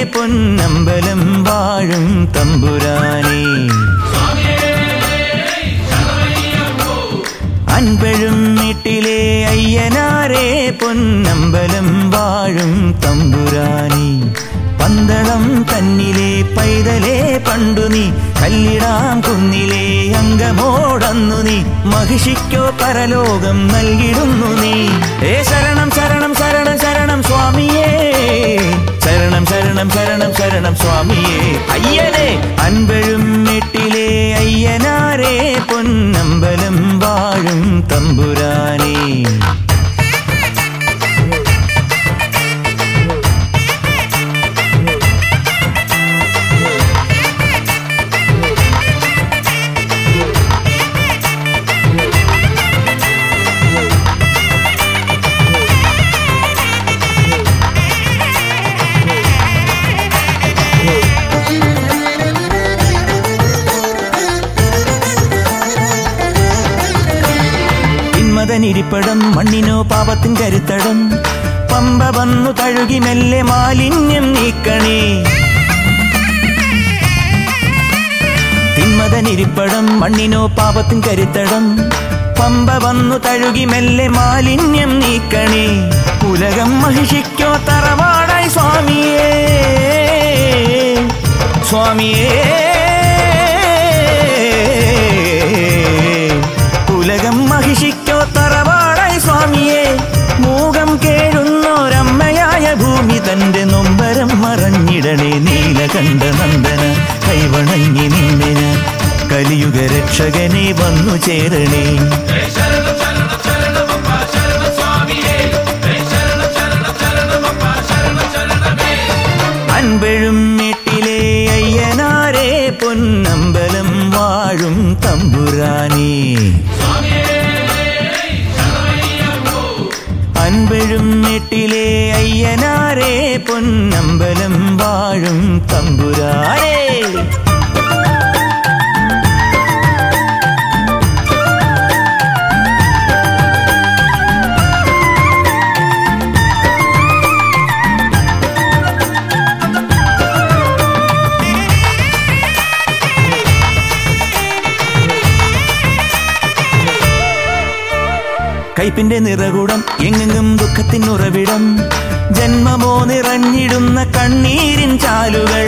പൊന്നമ്പലം വാഴും തമ്പുരാനേ അൻപഴും വീട്ടിലെ അയ്യനാരേ പൊന്നമ്പലം വാഴും തമ്പുരാനി പന്തളം തന്നിലെ പൈതലേ പണ്ടു നീ കല്ലിടാം കുന്നിലെ അംഗമോടന്നു നീ മഹിഷിക്കോ പരലോകം നൽകിടുന്നു നീ ഏ ശരണം ശരണം ശരണം ശരണം സ്വാമിയേ ശരണം ശരണം ശരണം ശരണം സ്വാമിയേ അയ്യനെ അൻപഴും വീട്ടിലെ അയ്യനാരേ പൊന്നമ്പലം വാഴും തമ്പുരാനേ പിന്മതനിരിപ്പടം മണ്ണിനോ പാപത്തിൻ കരുത്തടം പമ്പ വന്നു തഴുകി മെല്ലെ മാലിന്യം നീക്കണേ തിന്മതനിരിപ്പടം മണ്ണിനോ പാപത്തിൻ കരുത്തടം പമ്പ വന്നു തഴുകി മെല്ലെ മാലിന്യം നീക്കണേ ഉലകം മഹിഷിക്കോ തറവാടായി സ്വാമിയേ സ്വാമിയേ ഉലകം മഹിഷിക്കോ തറവാടായി സ്വാമിയെ മൂകം കേഴുന്നോരമ്മയായ ഭൂമി തന്റെ നൊമ്പരം മറഞ്ഞിടണേ നീലകണ്ഠ നന്ദന കൈവണങ്ങി നിന്നെ ഞാൻ കലിയുഗ രക്ഷകനെ വന്നു ചേരണേ അൻപഴും വീട്ടിലെ അയ്യനാരേ പൊന്നമ്പലം വാഴും തമ്പുരാനേ അൻപഴും വീട്ടിലെ അയ്യനാരേ പൊന്നമ്പലം വാഴും തമ്പുരാനേ കൈപ്പിന്റെ നിറകുടം എങ്ങെങ്ങും ദുഃഖത്തിൻ ഉറവിടം ജന്മമോ നിറഞ്ഞിടുന്ന കണ്ണീരിൻ ചാലുകൾ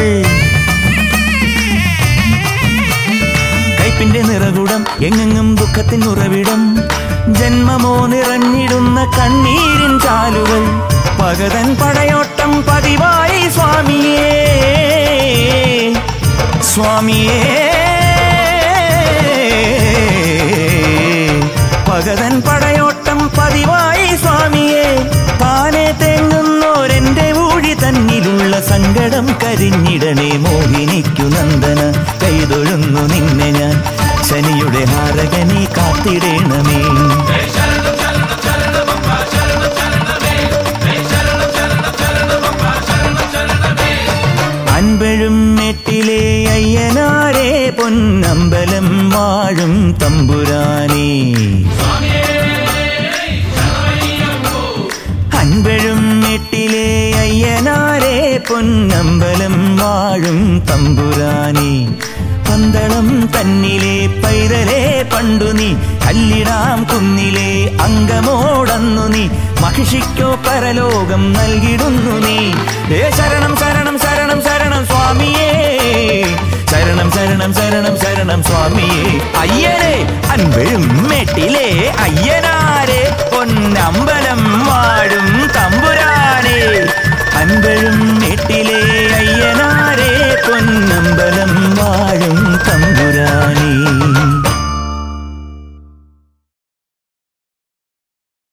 കൈപ്പിന്റെ നിറകുടം എങ്ങെങ്ങും ദുഃഖത്തിൻ ഉറവിടം ജന്മമോ നിറഞ്ഞിടുന്ന കണ്ണീരിൻ ചാലുകൾ പകതൻ പടയോട്ടം പതിവായി സ്വാമിയേ സ്വാമിയേ പകതൻ പടയോട്ടം പതിവായി സ്വാമിയെ താനെ തേങ്ങുന്നോരെന്റെ ഊഴി തന്നിലുള്ള സങ്കടം കരിഞ്ഞിടണേ മോഹിനിക്കു നന്ദന കൈതൊഴുന്നു നിന്നെ ഞാൻ ശനിയുടെ ഹാരകനെ കാത്തിടേണമേ അൻപഴും മെട്ടിലെ അയ്യനാരേ പൊന്നമ്പലം വാഴും തമ്പുരാനേ അൻപഴും മെട്ടിലെ അയ്യനാരേ പൊന്നമ്പലം വാഴും തമ്പുരാനേ പന്തളം തന്നിലെ പൈതലേ പണ്ടു നീ കല്ലിടാം കുന്നിലെ അംഗമോടന്നു നീ മഹിഷിക്കോ പരലോകം നൽകിടുന്നു നീ ഏ ശരണം ശരണം ശരണം ശരണം സ്വാമിയേ ശരണം ശരണം ശരണം ശരണം സ്വാമിയേ അയ്യനെ അൻപഴും മെട്ടിലെ അയ്യനെ